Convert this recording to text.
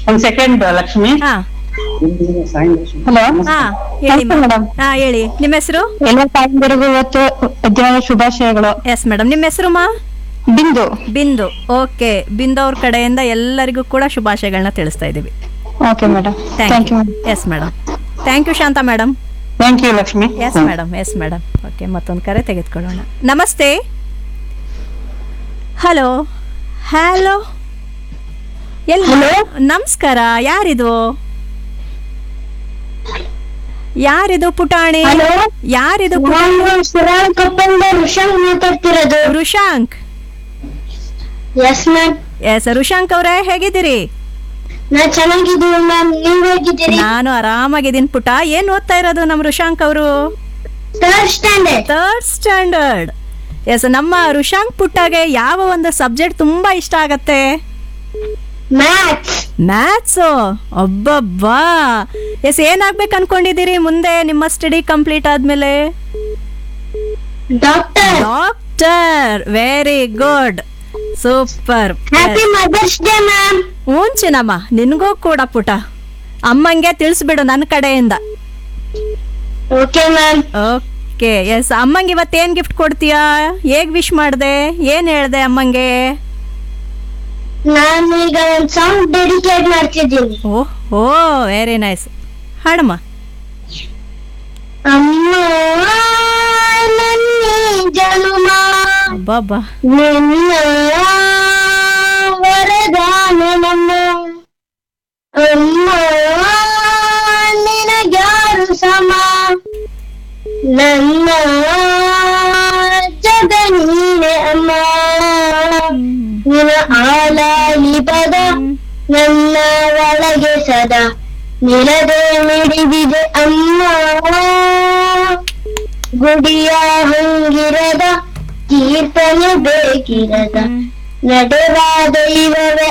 ಒಂದ್ ಸೆಕೆಂಡ್ ಲಕ್ಷ್ಮಿ ಹಾ ಹಲೋ ಹಾ ಹೇಳಿ ನಮಸ್ತೆ ಮೇಡಮ್ ಹಾ ಹೇಳಿ ನಿಮ್ಮ ಹೆಸರು ಎಲ್ಲ ತಾಯಂದಿರಿಗೂ ಇವತ್ತು ದಿನದ ಶುಭಾಶಯಗಳು ಎಸ್ ಮೇಡಮ್ ನಿಮ್ಮ ಹೆಸರು ಮಾ ಬಿಂದು ಬಿಂದು ಓಕೆ ಬಿಂದು ಅವ್ರ ಕಡೆಯಿಂದ ಎಲ್ಲರಿಗೂ ಕೂಡ ಶುಭಾಶಯಗಳನ್ನ ತಿಳಿಸ್ತಾ ಇದ್ದೀವಿ okay madam thank thank you you yes madam thank you Shanta madam thank you Lakshmi yes madam yes madam okay ಮತ್ತೊಂದು ಕರೆ ತೆಗೆದುಕೊಳ್ಳೋಣ ನಮಸ್ತೆ ಹಲೋ ಹಲೋ ಎಲ್ಲಿ Hello? ನಮಸ್ಕಾರ ಯಾರಿದು ಯಾರಿದು ಪುಟಾಣಿ Hello? ಯಾರಿದು ನಾನು ಸುರಾಳ್ ಕಪ್ಪಂದ ಋಷಾಂಕ್ ಮಾತಾಡ್ತಿರೋದು Rushank yes ma'am yes Rushank ಅವರೇ ಹೇಗಿದ್ದೀರಿ ನಾ ಚೆನ್ನಾಗಿದ್ದೀವಿ ಮ್ಯಾಮ್ ನೀವ್ ಹೇಗಿದ್ದೀರಿ ನಾನು ಆರಾಮಾಗಿದ್ದೀನಿ ಪುಟ ಏನ್ ಓದ್ತಾ ಇರೋದು ನಮ್ಮ ರುಶಾಂಕ್ ಅವರು third standard third standard yes ನಮ್ಮ ರುಶಾಂಕ್ ಪುಟ್ಟಗೆ ಯಾವ ಒಂದು ಸಬ್ಜೆಕ್ಟ್ ತುಂಬಾ ಇಷ್ಟ ಆಗತ್ತೆ ಮ್ಯಾಥ್ಸ್ ಮ್ಯಾಥ್ಸು ಅಬ್ಬಬ್ಬಾ ಎಸ್ ಏನಾಗ್ಬೇಕು ಅನ್ಕೊಂಡಿದ್ದೀರಿ ಮುಂದೆ ನಿಮ್ಮ ಸ್ಟಡಿ ಕಂಪ್ಲೀಟ್ ಆದ್ಮೇಲೆ doctor doctor very good super happy mother's day ma'am ಹೂಂಚಿನಮ್ಮ ನಿನಗೂ ಕೂಡ ಪುಟ ಅಮ್ಮಂಗೆ ತಿಳಿಸ್ಬಿಡು ನನ್ನ ಕಡೆಯಿಂದ ಓಕೆ ಮ್ಯಾಮ್ ಓಕೆ ಎಸ್ ಅಮ್ಮಂಗೆ ಇವತ್ತೇನು ಗಿಫ್ಟ್ ಕೊಡ್ತೀಯಾ ಹೇಗ್ ವಿಶ್ ಮಾಡಿದೆ ಏನು ಹೇಳ್ದೆ ಅಮ್ಮಂಗೆ ನಾನು ಈಗ ಒಂದ್ ಸಾಂಗ್ ಡೆಡಿಕೇಟ್ ಮಾಡ್ತಿದ್ದೀನಿ ಓಹ್ ಓ ವೆರಿ ನೈಸ್ ಹಾಡಮ್ಮ ಅಮ್ಮ ನನ್ನಿ ಜನುಮ ಅಬ್ಬಬ್ಬಾ ನಿನ್ನ ವರದಾನ ನಮ್ಮ ಅಮ್ಮ ನಿನಗ್ಯಾರು ಸಮ ನನ್ನ ಜಗ ನೀನೆ ಅಮ್ಮ ನಿನ ಆಲಾಲಿ ಪದ ನನ್ನ ಒಳಗೆ ಸದಾ ನಿಲದೆ ಮಿಡಿದಿದೆ ಅಮ್ಮ ಗುಡಿಯ ಹಂಗಿರದ ಕೀರ್ತನೆ ಬೇಕಿರದ ನಡೆವ ದೈವವೇ